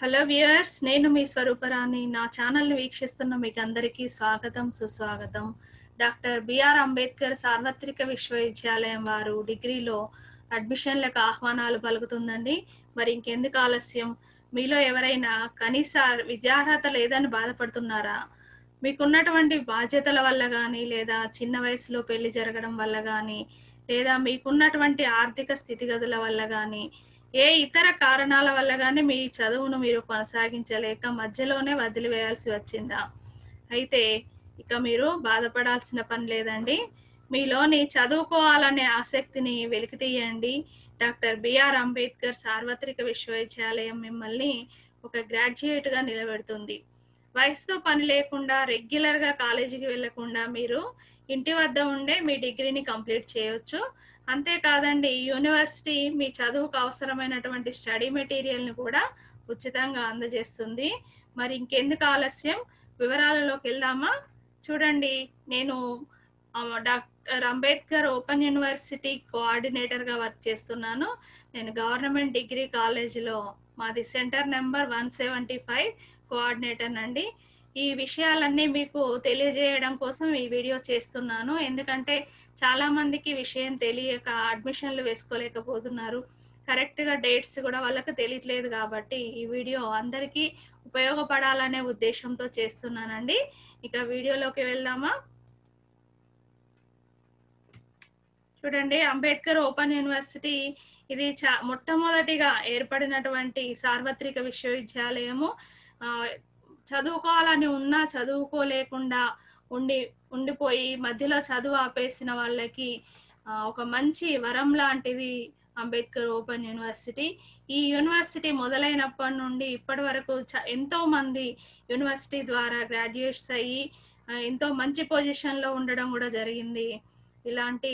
hello viewers నేను మీ స్వరూపరాణి నా ఛానల్ని వీక్షిస్తున్న మీకు అందరికీ స్వాగతం సుస్వాగతం డాక్టర్ బిఆర్ అంబేద్కర్ సార్వత్రిక విశ్వవిద్యాలయం వారు డిగ్రీలో అడ్మిషన్లకు ఆహ్వానాలు పలుకుతుందండి మరి ఇంకెందుకు ఆలస్యం మీలో ఎవరైనా కనీస విద్యార్హత లేదని బాధపడుతున్నారా మీకున్నటువంటి బాధ్యతల వల్ల కానీ లేదా చిన్న వయసులో పెళ్లి జరగడం వల్ల కానీ లేదా మీకున్నటువంటి ఆర్థిక స్థితిగతుల వల్ల కానీ ఏ ఇతర కారణాల వల్ల కానీ మీ చదువును మీరు కొనసాగించలేక మధ్యలోనే వదిలివేయాల్సి వచ్చిందా అయితే ఇక మీరు బాధపడాల్సిన పని లేదండి మీలోని చదువుకోవాలనే ఆసక్తిని వెలికితీయండి డాక్టర్ బిఆర్ అంబేద్కర్ సార్వత్రిక విశ్వవిద్యాలయం మిమ్మల్ని ఒక గ్రాడ్యుయేట్గా నిలబెడుతుంది వయసుతో పని లేకుండా రెగ్యులర్గా కాలేజీకి వెళ్లకుండా మీరు ఇంటి వద్ద ఉండే మీ డిగ్రీని కంప్లీట్ చేయొచ్చు అంతేకాదండి యూనివర్సిటీ మీ చదువుకు అవసరమైనటువంటి స్టడీ మెటీరియల్ని కూడా ఉచితంగా అందజేస్తుంది మరి ఇంకెందుకు ఆలస్యం వివరాలలోకి వెళ్దామా చూడండి నేను డాక్టర్ అంబేద్కర్ ఓపెన్ యూనివర్సిటీ కోఆర్డినేటర్గా వర్క్ చేస్తున్నాను నేను గవర్నమెంట్ డిగ్రీ కాలేజీలో మాది centre number one seventy five coordinator అండి ఈ విషయాలన్నీ మీకు తెలియజేయడం కోసం ఈ వీడియో చేస్తున్నాను ఎందుకంటే చాలా మందికి విషయం తెలియక అడ్మిషన్లు వేసుకోలేకపోతున్నారు కరెక్ట్గా డేట్స్ కూడా వాళ్ళకి తెలియట్లేదు కాబట్టి ఈ వీడియో అందరికీ ఉపయోగపడాలనే ఉద్దేశంతో చేస్తున్నానండి ఇక వీడియోలోకి వెళ్దామా చూడండి అంబేద్కర్ ఓపెన్ యూనివర్సిటీ ఇది చా మొట్టమొదటిగా ఏర్పడినటువంటి సార్వత్రిక విశ్వవిద్యాలయము చదువుకోవాలని ఉన్నా చదువుకోలేకుండా ఉండి ఉండిపోయి మధ్యలో చదువు ఆపేసిన వాళ్ళకి ఒక మంచి వరం లాంటిది అంబేద్కర్ ఓపెన్ యూనివర్సిటీ ఈ యూనివర్సిటీ మొదలైనప్పటి నుండి ఇప్పటి వరకు ఎంతో మంది యూనివర్సిటీ ద్వారా గ్రాడ్యుయేట్స్ అయ్యి ఎంతో మంచి పొజిషన్లో ఉండడం కూడా జరిగింది ఇలాంటి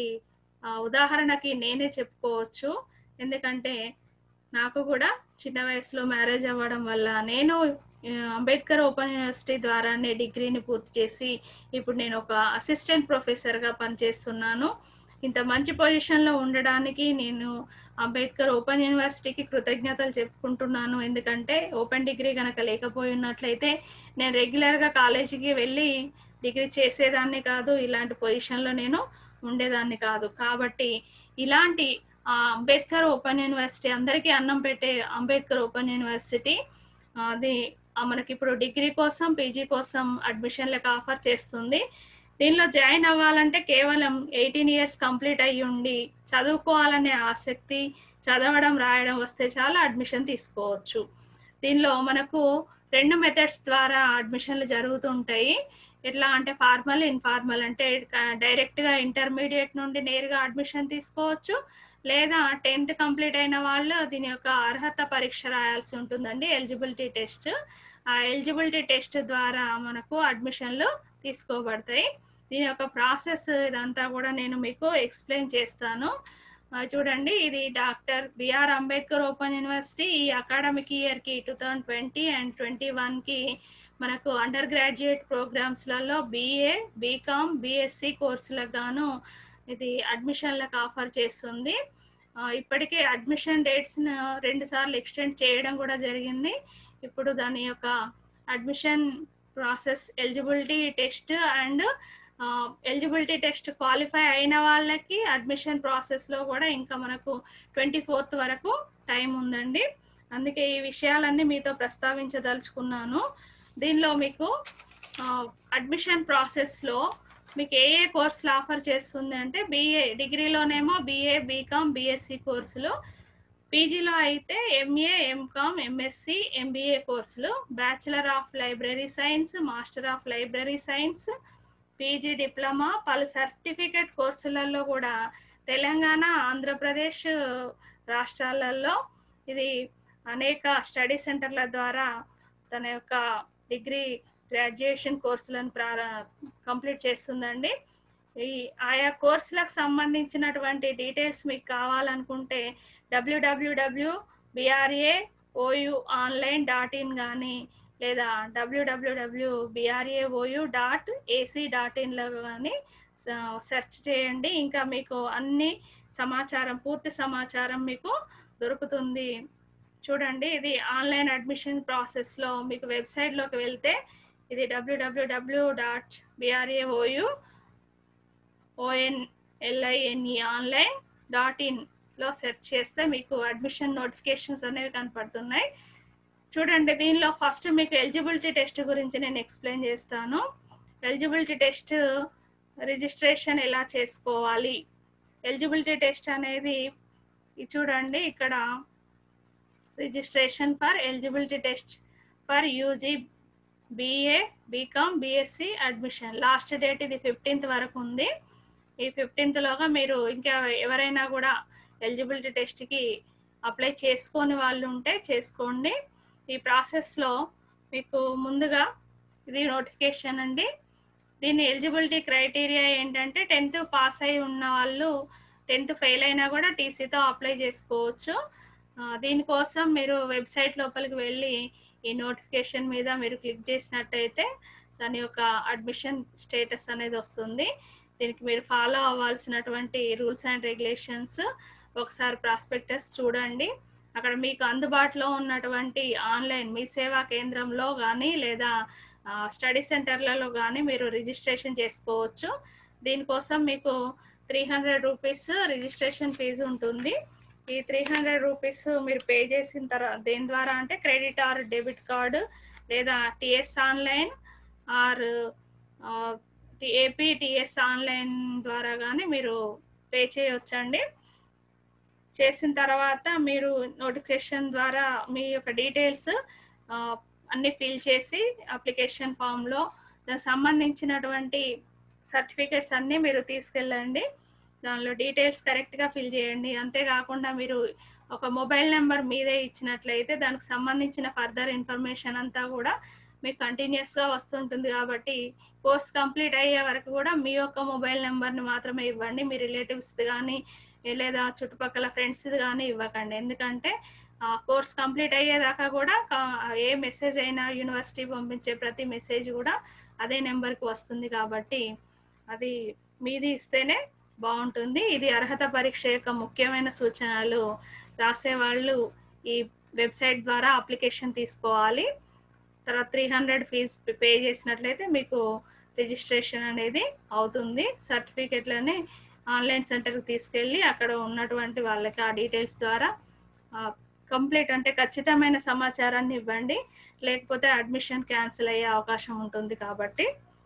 ఉదాహరణకి నేనే చెప్పుకోవచ్చు ఎందుకంటే నాకు కూడా చిన్న వయసులో మ్యారేజ్ అవ్వడం వల్ల నేను అంబేద్కర్ ఓపెన్ యూనివర్సిటీ ద్వారానే డిగ్రీని పూర్తి చేసి ఇప్పుడు నేను ఒక అసిస్టెంట్ ప్రొఫెసర్గా పనిచేస్తున్నాను ఇంత మంచి పొజిషన్లో ఉండడానికి నేను అంబేద్కర్ ఓపెన్ యూనివర్సిటీకి కృతజ్ఞతలు చెప్పుకుంటున్నాను ఎందుకంటే ఓపెన్ డిగ్రీ కనుక లేకపోయి ఉన్నట్లయితే నేను రెగ్యులర్గా కాలేజీకి వెళ్ళి డిగ్రీ చేసేదాన్ని కాదు ఇలాంటి పొజిషన్లో నేను ఉండేదాన్ని కాదు కాబట్టి ఇలాంటి అంబేద్కర్ ఓపెన్ యూనివర్సిటీ అందరికీ అన్నం పెట్టే అంబేద్కర్ ఓపెన్ యూనివర్సిటీ అది మనకి ఇప్పుడు డిగ్రీ కోసం పీజీ కోసం అడ్మిషన్లకు ఆఫర్ చేస్తుంది దీనిలో జాయిన్ అవ్వాలంటే కేవలం ఎయిటీన్ ఇయర్స్ కంప్లీట్ అయ్యి ఉండి చదువుకోవాలనే ఆసక్తి చదవడం రాయడం వస్తే చాలా అడ్మిషన్ తీసుకోవచ్చు దీనిలో మనకు రెండు మెథడ్స్ ద్వారా అడ్మిషన్లు జరుగుతుంటాయి ఎట్లా అంటే ఫార్మల్ ఇన్ఫార్మల్ అంటే డైరెక్ట్గా ఇంటర్మీడియట్ నుండి నేరుగా అడ్మిషన్ తీసుకోవచ్చు లేదా టెన్త్ కంప్లీట్ అయిన వాళ్ళు దీని యొక్క అర్హత పరీక్ష రాయాల్సి ఉంటుందండి ఎలిజిబిలిటీ టెస్ట్ ఆ ఎలిజిబిలిటీ టెస్ట్ ద్వారా మనకు అడ్మిషన్లు తీసుకోబడతాయి దీని యొక్క ప్రాసెస్ ఇదంతా కూడా నేను మీకు ఎక్స్ప్లెయిన్ చేస్తాను చూడండి ఇది doctor BR Ambedkar open university ఈ అకాడమిక్ ఇయర్కి two thousand twenty and twenty వన్కి మనకు అండర్ గ్రాడ్యుయేట్ ప్రోగ్రామ్స్లలో బీఏ బీకామ్ బీఎస్సీ కోర్సులకు గాను ఇది అడ్మిషన్లకు ఆఫర్ చేస్తుంది ఇప్పటికే అడ్మిషన్ డేట్స్ రెండు సార్లు ఎక్స్టెండ్ చేయడం కూడా జరిగింది ఇప్పుడు దాని యొక్క admission process eligibility test and eligibility test qualify అయిన వాళ్ళకి అడ్మిషన్ ప్రాసెస్లో కూడా ఇంకా మనకు ట్వంటీ ఫోర్త్ వరకు టైం ఉందండి అందుకే ఈ విషయాలన్నీ మీతో ప్రస్తావించదలుచుకున్నాను దీనిలో మీకు అడ్మిషన్ ప్రాసెస్లో మీకు ఏ ఏ కోర్సులు ఆఫర్ చేస్తుంది అంటే బీఏ డిగ్రీలోనేమో బీఏ బీకామ్ బీఎస్సీ కోర్సులు పీజీలో అయితే ఎంఏ ఎంకామ్ ఎంఎస్సి ఎంబీఏ కోర్సులు bachelor of library science master of library science PG diploma పలు సర్టిఫికేట్ కోర్సులలో కూడా తెలంగాణ ఆంధ్రప్రదేశ్ రాష్ట్రాలలో ఇది అనేక స్టడీ సెంటర్ల ద్వారా తన యొక్క డిగ్రీ గ్రాడ్యుయేషన్ కోర్సులను ప్రారా కంప్లీట్ చేస్తుందండి ఈ ఆయా కోర్సులకు సంబంధించినటువంటి డీటెయిల్స్ మీకు కావాలనుకుంటే W W W BRA OU online dot in కానీ లేదా W W W BRA OU dot AC dot ఇన్లో కానీ సెర్చ్ చేయండి ఇంకా మీకు అన్ని సమాచారం పూర్తి సమాచారం మీకు దొరుకుతుంది చూడండి ఇది ఆన్లైన్ అడ్మిషన్ ప్రాసెస్లో మీకు వెబ్సైట్లోకి వెళ్తే ఇది W W W dot BRAOU O N L I N E online dot ఇన్లో సెర్చ్ చేస్తే మీకు అడ్మిషన్ నోటిఫికేషన్స్ అనేవి కనపడుతున్నాయి చూడండి దీనిలో ఫస్ట్ మీకు ఎలిజిబిలిటీ టెస్ట్ గురించి నేను ఎక్స్ప్లెయిన్ చేస్తాను ఎలిజిబిలిటీ టెస్ట్ రిజిస్ట్రేషన్ ఎలా చేసుకోవాలి ఎలిజిబిలిటీ టెస్ట్ అనేది ఇది చూడండి ఇక్కడ registration for eligibility test for UG BA BCom BSc admission last date ఇది ఫిఫ్టీన్త్ వరకు ఉంది ఈ ఫిఫ్టీన్త్లోగా మీరు ఇంకా ఎవరైనా కూడా ఎలిజిబిలిటీ టెస్ట్కి అప్లై చేసుకొని వాళ్ళు ఉంటే చేసుకోండి ఈ ప్రాసెస్లో మీకు ముందుగా ఇది నోటిఫికేషన్ అండి దీని ఎలిజిబిలిటీ క్రైటీరియా ఏంటంటే టెన్త్ పాస్ అయి ఉన్న వాళ్ళు టెన్త్ ఫెయిల్ అయినా కూడా టీసీతో అప్లై చేసుకోవచ్చు ఆ, దీనికోసం మీరు వెబ్సైట్ లోపలికి వెళ్ళి ఈ నోటిఫికేషన్ మీద మీరు క్లిక్ చేసినట్టయితే దాని యొక్క అడ్మిషన్ స్టేటస్ అనేది వస్తుంది దీనికి మీరు ఫాలో అవ్వాల్సినటువంటి రూల్స్ అండ్ రెగ్యులేషన్స్ ఒకసారి ప్రాస్పెక్టస్ చూడండి అక్కడ మీకు అందుబాటులో ఉన్నటువంటి ఆన్లైన్ మీ సేవా కేంద్రంలో కానీ లేదా ఆ, స్టడీ సెంటర్లలో కానీ మీరు రిజిస్ట్రేషన్ చేసుకోవచ్చు దీనికోసం మీకు three hundred rupees registration fee ఉంటుంది ఈ త్రీ హండ్రెడ్ రూపీస్ మీరు పే చేసిన తర్వాత దేని ద్వారా అంటే క్రెడిట్ ఆర్ డెబిట్ కార్డు లేదా TS online or AP TS online ద్వారా కానీ మీరు పే చేయొచ్చండి చేసిన తర్వాత మీరు నోటిఫికేషన్ ద్వారా మీ యొక్క డీటెయిల్స్ అన్ని ఫిల్ చేసి అప్లికేషన్ ఫామ్లో దానికి సంబంధించినటువంటి సర్టిఫికేట్స్ అన్నీ మీరు తీసుకెళ్ళండి దానిలో డీటెయిల్స్ కరెక్ట్గా ఫిల్ చేయండి అంతేకాకుండా మీరు ఒక మొబైల్ నెంబర్ మీదే ఇచ్చినట్లయితే దానికి సంబంధించిన ఫర్దర్ ఇన్ఫర్మేషన్ అంతా కూడా మీకు కంటిన్యూస్గా వస్తుంటుంది కాబట్టి కోర్స్ కంప్లీట్ అయ్యే వరకు కూడా మీ యొక్క మొబైల్ నెంబర్ని మాత్రమే ఇవ్వండి మీ రిలేటివ్స్ కానీ లేదా చుట్టుపక్కల ఫ్రెండ్స్ కానీ ఇవ్వకండి ఎందుకంటే ఆ కోర్స్ కంప్లీట్ అయ్యేదాకా కూడా కా- ఏ మెసేజ్ అయినా యూనివర్సిటీ పంపించే ప్రతి మెసేజ్ కూడా అదే నెంబర్కి వస్తుంది కాబట్టి అది మీది ఇస్తేనే బాగుంటుంది ఇది అర్హత పరీక్ష యొక్క ముఖ్యమైన సూచనలు రాసేవాళ్ళు ఈ వెబ్సైట్ ద్వారా అప్లికేషన్ తీసుకోవాలి తర్వాత త్రీ హండ్రెడ్ ఫీజ్ పే చేసినట్లయితే మీకు రిజిస్ట్రేషన్ అనేది అవుతుంది సర్టిఫికెట్లని ఆన్లైన్ సెంటర్కి తీసుకెళ్ళి అక్కడ ఉన్నటువంటి వాళ్ళకి ఆ డీటెయిల్స్ ద్వారా కంప్లీట్ అంటే ఖచ్చితమైన సమాచారాన్ని ఇవ్వండి లేకపోతే అడ్మిషన్ క్యాన్సిల్ అయ్యే అవకాశం ఉంటుంది కాబట్టి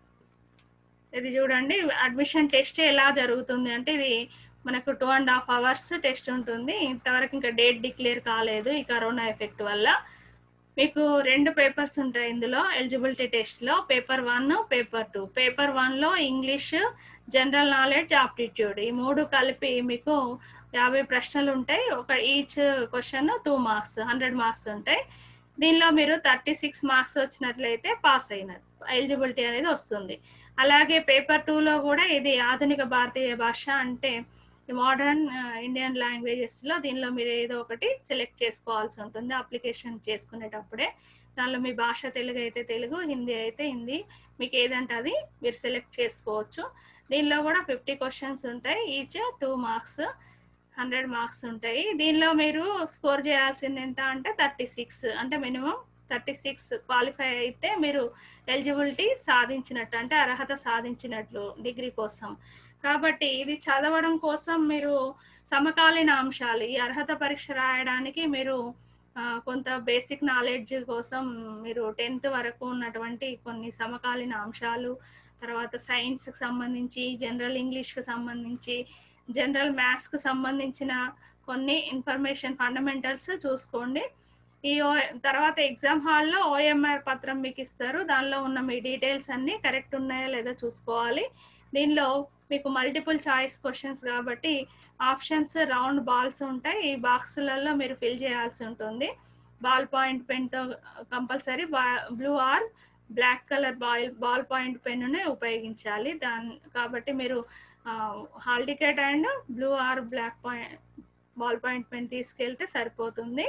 ఇది చూడండి అడ్మిషన్ టెస్ట్ ఎలా జరుగుతుంది అంటే ఇది మనకు two and half hours test ఉంటుంది ఇంతవరకు ఇంకా డేట్ డిక్లేర్ కాలేదు ఈ కరోనా ఎఫెక్ట్ వల్ల మీకు రెండు పేపర్స్ ఉంటాయి ఇందులో ఎలిజిబిలిటీ టెస్ట్లో paper one paper two paper వన్లో ఇంగ్లీష్ జనరల్ నాలెడ్జ్ ఆప్టిట్యూడ్ ఈ మూడు కలిపి మీకు యాభై ప్రశ్నలు ఉంటాయి ఒక each question two marks hundred marks ఉంటాయి దీనిలో మీరు థర్టీ సిక్స్ మార్క్స్ వచ్చినట్లయితే పాస్ అయినట్టు ఎలిజిబిలిటీ అనేది వస్తుంది అలాగే పేపర్ టూలో కూడా ఇది ఆధునిక భారతీయ భాష అంటే మోడర్న్ ఇండియన్ లాంగ్వేజెస్లో దీనిలో మీరు ఏదో ఒకటి సెలెక్ట్ చేసుకోవాల్సి ఉంటుంది అప్లికేషన్ చేసుకునేటప్పుడే దానిలో మీ భాష తెలుగు అయితే తెలుగు హిందీ అయితే హిందీ మీకు ఏదంటే అది మీరు సెలెక్ట్ చేసుకోవచ్చు దీనిలో కూడా ఫిఫ్టీ క్వశ్చన్స్ ఉంటాయి each two marks hundred marks ఉంటాయి దీనిలో మీరు స్కోర్ చేయాల్సింది ఎంత అంటే థర్టీ సిక్స్ అంటే మినిమం థర్టీ సిక్స్ క్వాలిఫై అయితే మీరు ఎలిజిబిలిటీ సాధించినట్టు అంటే అర్హత సాధించినట్లు డిగ్రీ కోసం కాబట్టి ఇది చదవడం కోసం మీరు సమకాలీన అంశాలు ఈ అర్హత పరీక్ష రాయడానికి మీరు ఆ, కొంత బేసిక్ నాలెడ్జ్ కోసం మీరు టెన్త్ వరకు ఉన్నటువంటి కొన్ని సమకాలీన అంశాలు తర్వాత సైన్స్కి సంబంధించి జనరల్ ఇంగ్లీష్కి సంబంధించి జనరల్ మ్యాథ్స్కి సంబంధించిన కొన్ని ఇన్ఫర్మేషన్ ఫండమెంటల్స్ చూసుకోండి ఈ ఓ తర్వాత ఎగ్జామ్ హాల్లో ఓఎంఆర్ పత్రం మీకు ఇస్తారు దానిలో ఉన్న మీ డీటెయిల్స్ అన్నీ కరెక్ట్ ఉన్నాయా లేదా చూసుకోవాలి దీనిలో మీకు మల్టిపుల్ చాయిస్ క్వశ్చన్స్ కాబట్టి ఆప్షన్స్ రౌండ్ బాల్స్ ఉంటాయి ఈ బాక్సులలో మీరు ఫిల్ చేయాల్సి ఉంటుంది బాల్ పాయింట్ పెన్తో కంపల్సరీ బా blue or black colour ball ball point పెన్నునే ఉపయోగించాలి దాని కాబట్టి మీరు hall ticket and blue or black point ball point pen తీసుకెళ్తే సరిపోతుంది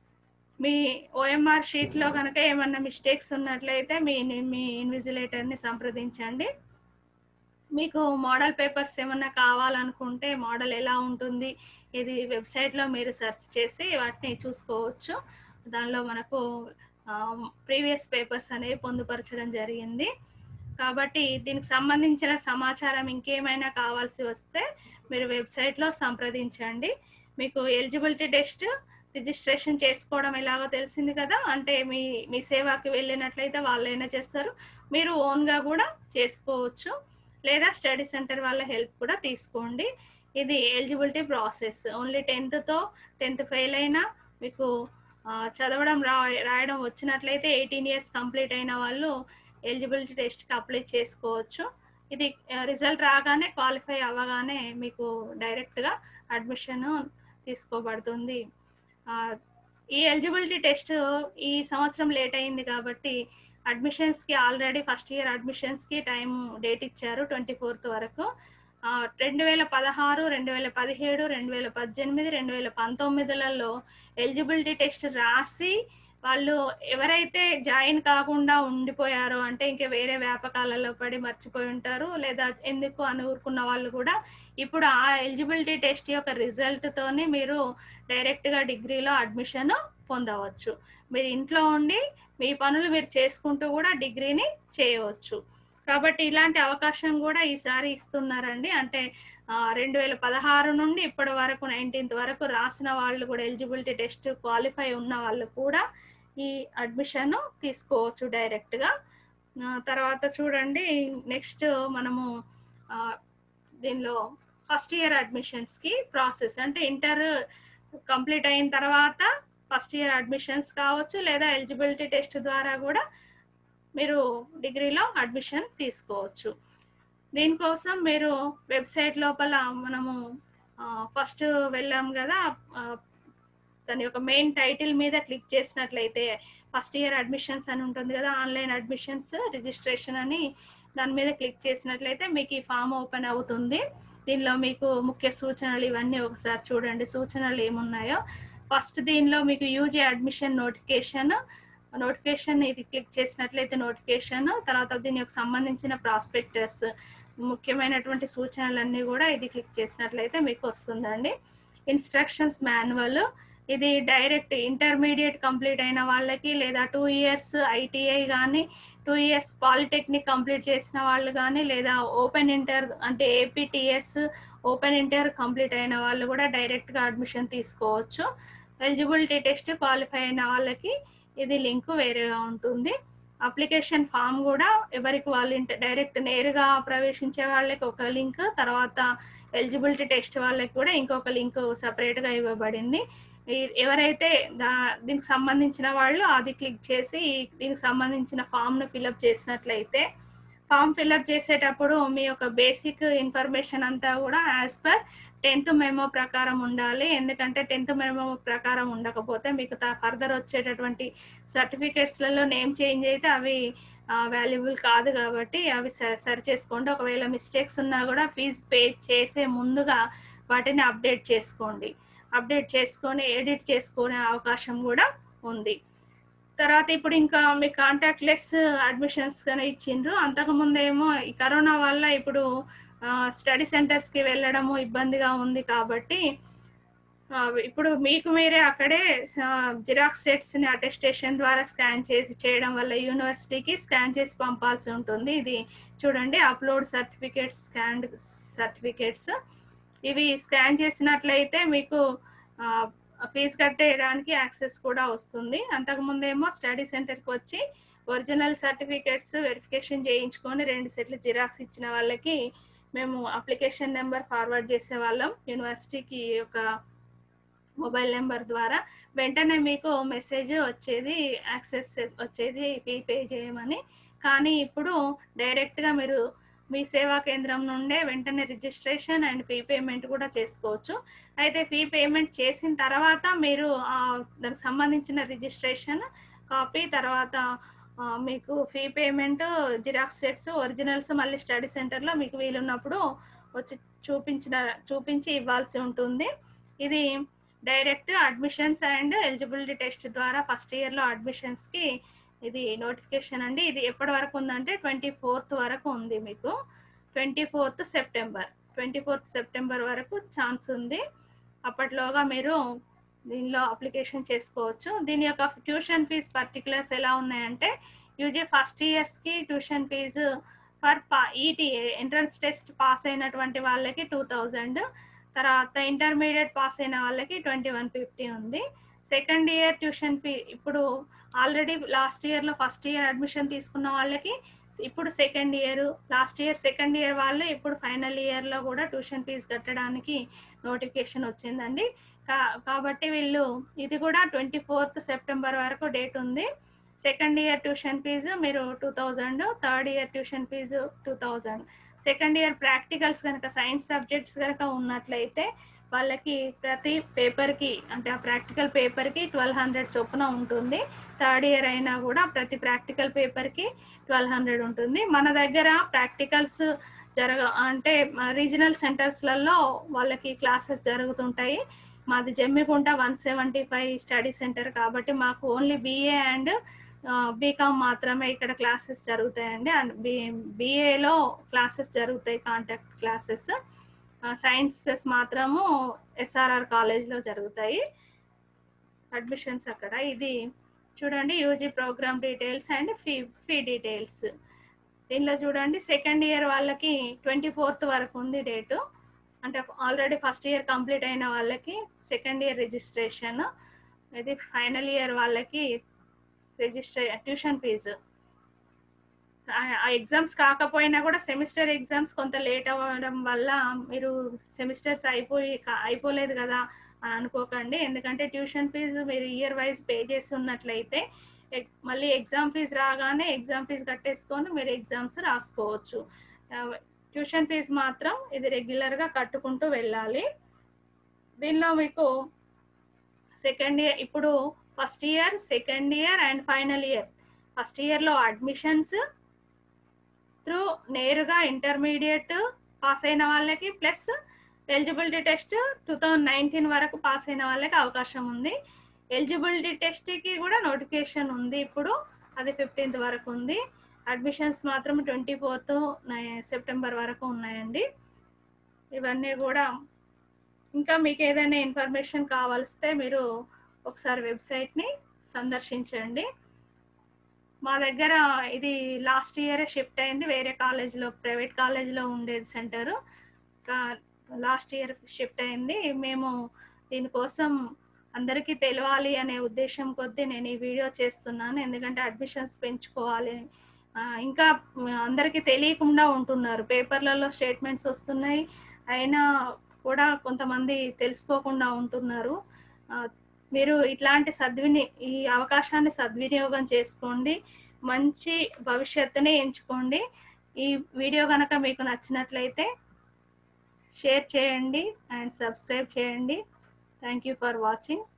మీ ఓఎంఆర్ షీట్లో కనుక ఏమన్నా మిస్టేక్స్ ఉన్నట్లయితే మీ మీ ఇన్విజిలేటర్ని సంప్రదించండి మీకు మోడల్ పేపర్స్ ఏమన్నా కావాలనుకుంటే మోడల్ ఎలా ఉంటుంది ఇది వెబ్సైట్లో మీరు సెర్చ్ చేసి వాటిని చూసుకోవచ్చు దానిలో మనకు ప్రీవియస్ పేపర్స్ అనేవి పొందుపరచడం జరిగింది కాబట్టి దీనికి సంబంధించిన సమాచారం ఇంకేమైనా కావాల్సి వస్తే మీరు వెబ్సైట్లో సంప్రదించండి మీకు ఎలిజిబిలిటీ టెస్ట్ రిజిస్ట్రేషన్ చేసుకోవడం ఎలాగో తెలిసింది కదా అంటే మీ మీ సేవాకి వెళ్ళినట్లయితే వాళ్ళైనా చేస్తారు మీరు ఓన్గా కూడా చేసుకోవచ్చు లేదా స్టడీ సెంటర్ వాళ్ళ హెల్ప్ కూడా తీసుకోండి ఇది ఎలిజిబిలిటీ ప్రాసెస్ ఓన్లీ టెన్త్తో టెన్త్ ఫెయిల్ అయినా మీకు ఆ, చదవడం రా రాయడం వచ్చినట్లయితే ఎయిటీన్ ఇయర్స్ కంప్లీట్ అయిన వాళ్ళు ఎలిజిబిలిటీ టెస్ట్కి అప్లై చేసుకోవచ్చు ఇది రిజల్ట్ రాగానే క్వాలిఫై అవ్వగానే మీకు డైరెక్ట్గా అడ్మిషన్ తీసుకోబడుతుంది ఆ, ఈ ఎలిజిబిలిటీ టెస్ట్ ఈ సంవత్సరం లేట్ అయింది కాబట్టి అడ్మిషన్స్కి ఆల్రెడీ ఫస్ట్ ఇయర్ అడ్మిషన్స్కి టైం డేట్ ఇచ్చారు ట్వంటీ ఫోర్త్ వరకు ఆ, రెండు వేల పదహారు రెండు వేల పదిహేడు రెండు వేల పద్దెనిమిది రెండు వేల పంతొమ్మిదిలలో ఎలిజిబిలిటీ టెస్ట్ రాసి వాళ్ళు ఎవరైతే జాయిన్ కాకుండా ఉండిపోయారో అంటే ఇంకా వేరే వ్యాపకాలలో పడి మర్చిపోయి ఉంటారు లేదా ఎందుకు అని ఊరుకున్న వాళ్ళు కూడా ఇప్పుడు ఆ ఎలిజిబిలిటీ టెస్ట్ యొక్క రిజల్ట్తోని మీరు డైరెక్ట్గా డిగ్రీలో అడ్మిషన్ పొందవచ్చు మీరు ఇంట్లో ఉండి మీ పనులు మీరు చేసుకుంటూ కూడా డిగ్రీని చేయవచ్చు కాబట్టి ఇలాంటి అవకాశం కూడా ఈసారి ఇస్తున్నారండి అంటే రెండు వేల పదహారు నుండి ఇప్పటి వరకు నైన్టీన్త్ వరకు రాసిన వాళ్ళు కూడా ఎలిజిబిలిటీ టెస్ట్ క్వాలిఫై ఉన్న వాళ్ళు కూడా ఈ అడ్మిషన్ తీసుకోవచ్చు డైరెక్ట్గా తర్వాత చూడండి నెక్స్ట్ మనము ఆ, దీనిలో ఫస్ట్ ఇయర్ అడ్మిషన్స్కి ప్రాసెస్ అంటే ఇంటర్ కంప్లీట్ అయిన తర్వాత ఫస్ట్ ఇయర్ అడ్మిషన్స్ కావచ్చు లేదా ఎలిజిబిలిటీ టెస్ట్ ద్వారా కూడా మీరు డిగ్రీలో అడ్మిషన్ తీసుకోవచ్చు దీనికోసం మీరు వెబ్సైట్ లోపల మనము ఫస్ట్ వెళ్ళాం కదా ఆ, దాని యొక్క మెయిన్ టైటిల్ మీద క్లిక్ చేసినట్లయితే ఫస్ట్ ఇయర్ అడ్మిషన్స్ అని ఉంటుంది కదా ఆన్లైన్ అడ్మిషన్స్ రిజిస్ట్రేషన్ అని దాని మీద క్లిక్ చేసినట్లయితే మీకు ఈ ఫామ్ ఓపెన్ అవుతుంది దీనిలో మీకు ముఖ్య సూచనలు ఇవన్నీ ఒకసారి చూడండి సూచనలు ఏమున్నాయో ఫస్ట్ దీనిలో మీకు యూజీ అడ్మిషన్ నోటిఫికేషన్ నోటిఫికేషన్ ఇది క్లిక్ చేసినట్లయితే నోటిఫికేషన్ తర్వాత దీని యొక్క సంబంధించిన ప్రాస్పెక్టస్ ముఖ్యమైనటువంటి సూచనలన్నీ కూడా ఇది క్లిక్ చేసినట్లయితే మీకు వస్తుందండి ఇన్స్ట్రక్షన్స్ మాన్యువల్ ఇది డైరెక్ట్ ఇంటర్మీడియట్ కంప్లీట్ అయిన వాళ్ళకి లేదా టూ ఇయర్స్ ఐటీఐ కానీ టూ ఇయర్స్ పాలిటెక్నిక్ కంప్లీట్ చేసిన వాళ్ళు కానీ లేదా ఓపెన్ ఇంటర్ అంటే ఏపీటీఎస్ ఓపెన్ ఇంటర్ కంప్లీట్ అయిన వాళ్ళు కూడా డైరెక్ట్గా అడ్మిషన్ తీసుకోవచ్చు ఎలిజిబిలిటీ టెస్ట్ క్వాలిఫై అయిన వాళ్ళకి ఇది లింక్ వేరేగా ఉంటుంది అప్లికేషన్ ఫామ్ కూడా ఎవరికి వాళ్ళు ఇంట- డైరెక్ట్ నేరుగా ప్రవేశించే వాళ్ళకి ఒక లింక్ తర్వాత ఎలిజిబిలిటీ టెస్ట్ వాళ్ళకి కూడా ఇంకొక లింక్ సపరేట్గా ఇవ్వబడింది ఈ- ఎవరైతే దా దీనికి సంబంధించిన వాళ్ళు అది క్లిక్ చేసి ఈ- దీనికి సంబంధించిన ఫామ్ను ఫిలప్ చేసినట్లయితే ఫామ్ ఫిలప్ చేసేటప్పుడు మీ యొక్క బేసిక్ ఇన్ఫర్మేషన్ అంతా కూడా యాజ్ పర్ టెన్త్ మెమో ప్రకారం ఉండాలి ఎందుకంటే టెన్త్ మెమో ప్రకారం ఉండకపోతే మీకు ఫర్దర్ వచ్చేటటువంటి సర్టిఫికేట్స్లలో నేమ్ చేంజ్ అయితే అవి వాల్యుబుల్ కాదు కాబట్టి అవి స- సరి చేసుకోండి ఒకవేళ మిస్టేక్స్ ఉన్నా కూడా ఫీజు పే చేసే ముందుగా వాటిని అప్డేట్ చేసుకోండి అప్డేట్ చేసుకొని ఎడిట్ చేసుకునే అవకాశం కూడా ఉంది తర్వాత ఇప్పుడు ఇంకా మీ కాంటాక్ట్ లెస్ అడ్మిషన్స్ కానీ ఇచ్చిండ్రు అంతకుముందు ఏమో ఈ కరోనా వల్ల ఇప్పుడు స్టడీ సెంటర్స్కి వెళ్ళడము ఇబ్బందిగా ఉంది కాబట్టి ఆ, ఇప్పుడు మీకు మీరే అక్కడే జిరాక్స్ సెట్స్ని అటెస్టేషన్ ద్వారా స్కాన్ చేసి చేయడం వల్ల యూనివర్సిటీకి స్కాన్ చేసి పంపాల్సి ఉంటుంది ఇది చూడండి అప్లోడ్ సర్టిఫికేట్స్ స్కాన్ సర్టిఫికేట్స్ ఇవి స్కాన్ చేసినట్లయితే మీకు ఫీజు కట్టేయడానికి యాక్సెస్ కూడా వస్తుంది అంతకుముందేమో స్టడీ సెంటర్కి వచ్చి ఒరిజినల్ సర్టిఫికేట్స్ వెరిఫికేషన్ చేయించుకొని రెండు సెట్లు జిరాక్స్ ఇచ్చిన వాళ్ళకి మేము అప్లికేషన్ నెంబర్ ఫార్వర్డ్ చేసే వాళ్ళం యూనివర్సిటీకి ఒక మొబైల్ నెంబర్ ద్వారా వెంటనే మీకు మెసేజ్ వచ్చేది యాక్సెస్ వచ్చేది ఫీ పే చేయమని కానీ ఇప్పుడు డైరెక్ట్గా మీరు మీ సేవా కేంద్రం నుండే వెంటనే రిజిస్ట్రేషన్ అండ్ ఫీ పేమెంట్ కూడా చేసుకోవచ్చు అయితే ఫీ పేమెంట్ చేసిన తర్వాత మీరు ఆ, దానికి సంబంధించిన రిజిస్ట్రేషన్ కాపీ తర్వాత ఆ, మీకు fee payment Xerox sets originals మళ్ళీ స్టడీ సెంటర్లో మీకు వీలున్నప్పుడు వచ్చి చూపించిన చూపించి ఇవ్వాల్సి ఉంటుంది ఇది direct admissions and eligibility test ద్వారా ఫస్ట్ ఇయర్లో అడ్మిషన్స్కి ఇది నోటిఫికేషన్ అండి ఇది ఎప్పటి వరకు ఉందంటే ట్వంటీ ఫోర్త్ వరకు ఉంది మీకు twenty fourth September twenty fourth September వరకు ఛాన్స్ ఉంది అప్పట్లోగా మీరు దీనిలో అప్లికేషన్ చేసుకోవచ్చు దీని యొక్క ట్యూషన్ ఫీజ్ పర్టికులర్స్ ఎలా ఉన్నాయంటే యూజీ ఫస్ట్ ఇయర్స్కి ట్యూషన్ ఫీజు ఫర్ పా ఈటీ ఎంట్రన్స్ టెస్ట్ పాస్ అయినటువంటి వాళ్ళకి టూ థౌజండ్ తర్వాత ఇంటర్మీడియట్ పాస్ అయిన వాళ్ళకి ట్వంటీ వన్ ఫిఫ్టీ ఉంది సెకండ్ ఇయర్ ట్యూషన్ ఫీ ఇప్పుడు ఆల్రెడీ లాస్ట్ ఇయర్లో ఫస్ట్ ఇయర్ అడ్మిషన్ తీసుకున్న వాళ్ళకి ఇప్పుడు second year last year second year వాళ్ళు ఇప్పుడు ఫైనల్ ఇయర్లో కూడా ట్యూషన్ ఫీజు కట్టడానికి నోటిఫికేషన్ వచ్చిందండి కా కాబట్టి వీళ్ళు ఇది కూడా ట్వంటీ ఫోర్త్ సెప్టెంబర్ వరకు డేట్ ఉంది సెకండ్ ఇయర్ ట్యూషన్ ఫీజు మీరు two thousand third year tuition fee two thousand second year practicals కనుక సైన్స్ సబ్జెక్ట్స్ కనుక ఉన్నట్లయితే వాళ్ళకి ప్రతి పేపర్కి అంటే ఆ ప్రాక్టికల్ పేపర్కి ట్వెల్వ్ హండ్రెడ్ చొప్పున ఉంటుంది థర్డ్ ఇయర్ అయినా కూడా ప్రతి ప్రాక్టికల్ పేపర్కి ట్వెల్వ్ హండ్రెడ్ ఉంటుంది మన దగ్గర ప్రాక్టికల్స్ జరగ అంటే రీజనల్ సెంటర్స్లలో వాళ్ళకి క్లాసెస్ జరుగుతుంటాయి మాది Jammikunta one seventy five study centre కాబట్టి మాకు ఓన్లీ బీఏ అండ్ బీకామ్ మాత్రమే ఇక్కడ క్లాసెస్ జరుగుతాయండి అండ్ బి బీఏలో క్లాసెస్ జరుగుతాయి కాంటాక్ట్ క్లాసెస్ సైన్సెస్ మాత్రము ఎస్ఆర్ఆర్ కాలేజ్లో జరుగుతాయి అడ్మిషన్స్ అక్కడ ఇది చూడండి UG programme details and fee fee details దీనిలో చూడండి సెకండ్ ఇయర్ వాళ్ళకి ట్వంటీ ఫోర్త్ వరకు ఉంది డేటు అంటే ఆల్రెడీ ఫస్ట్ ఇయర్ కంప్లీట్ అయిన వాళ్ళకి సెకండ్ ఇయర్ రిజిస్ట్రేషన్ ఇది ఫైనల్ ఇయర్ వాళ్ళకి రిజిస్ట్రే ట్యూషన్ ఫీజు ఆ ఎగ్జామ్స్ కాకపోయినా కూడా సెమిస్టర్ ఎగ్జామ్స్ కొంత లేట్ అవ్వడం వల్ల మీరు సెమిస్టర్స్ అయిపోయి అయిపోలేదు కదా అని అనుకోకండి ఎందుకంటే ట్యూషన్ ఫీజు మీరు ఇయర్ వైజ్ పే చేస్తున్నట్లయితే మళ్ళీ ఎగ్జామ్ ఫీజు రాగానే ఎగ్జామ్ ఫీజు కట్టేసుకొని మీరు ఎగ్జామ్స్ రాసుకోవచ్చు ట్యూషన్ ఫీజు మాత్రం ఇది రెగ్యులర్గా కట్టుకుంటూ వెళ్ళాలి దీనిలో మీకు సెకండ్ ఇయర్ ఇప్పుడు first year second year and final year ఫస్ట్ ఇయర్లో అడ్మిషన్స్ త్రూ నేరుగా ఇంటర్మీడియట్ పాస్ అయిన వాళ్ళకి plus eligibility test two thousand nineteen వరకు పాస్ అయిన వాళ్ళకి అవకాశం ఉంది ఎలిజిబిలిటీ టెస్ట్కి కూడా నోటిఫికేషన్ ఉంది ఇప్పుడు అది ఫిఫ్టీన్త్ వరకు ఉంది అడ్మిషన్స్ మాత్రం ట్వంటీ ఫోర్త్ సెప్టెంబర్ వరకు ఉన్నాయండి ఇవన్నీ కూడా ఇంకా మీకు ఏదైనా ఇన్ఫర్మేషన్ కావాల్స్తే మీరు ఒకసారి వెబ్సైట్ని సందర్శించండి మా దగ్గర ఇది లాస్ట్ ఇయరే షిఫ్ట్ అయింది వేరే కాలేజ్లో ప్రైవేట్ కాలేజ్లో ఉండేది సెంటరు లాస్ట్ ఇయర్ షిఫ్ట్ అయింది మేము దీనికోసం అందరికీ తెలియాలి అనే ఉద్దేశం కొద్దీ నేను ఈ వీడియో చేస్తున్నాను ఎందుకంటే అడ్మిషన్స్ పెంచుకోవాలి ఇంకా అందరికీ తెలియకుండా ఉంటున్నారు పేపర్లలో స్టేట్మెంట్స్ వస్తున్నాయి అయినా కూడా కొంతమంది తెలుసుకోకుండా ఉంటున్నారు మీరు ఇట్లాంటి సద్విని ఈ అవకాశాన్ని సద్వినియోగం చేసుకోండి మంచి భవిష్యత్తుని ఎంచుకోండి ఈ వీడియో కనుక మీకు నచ్చినట్లయితే షేర్ చేయండి అండ్ సబ్స్క్రైబ్ చేయండి థ్యాంక్ యూ ఫర్ వాచింగ్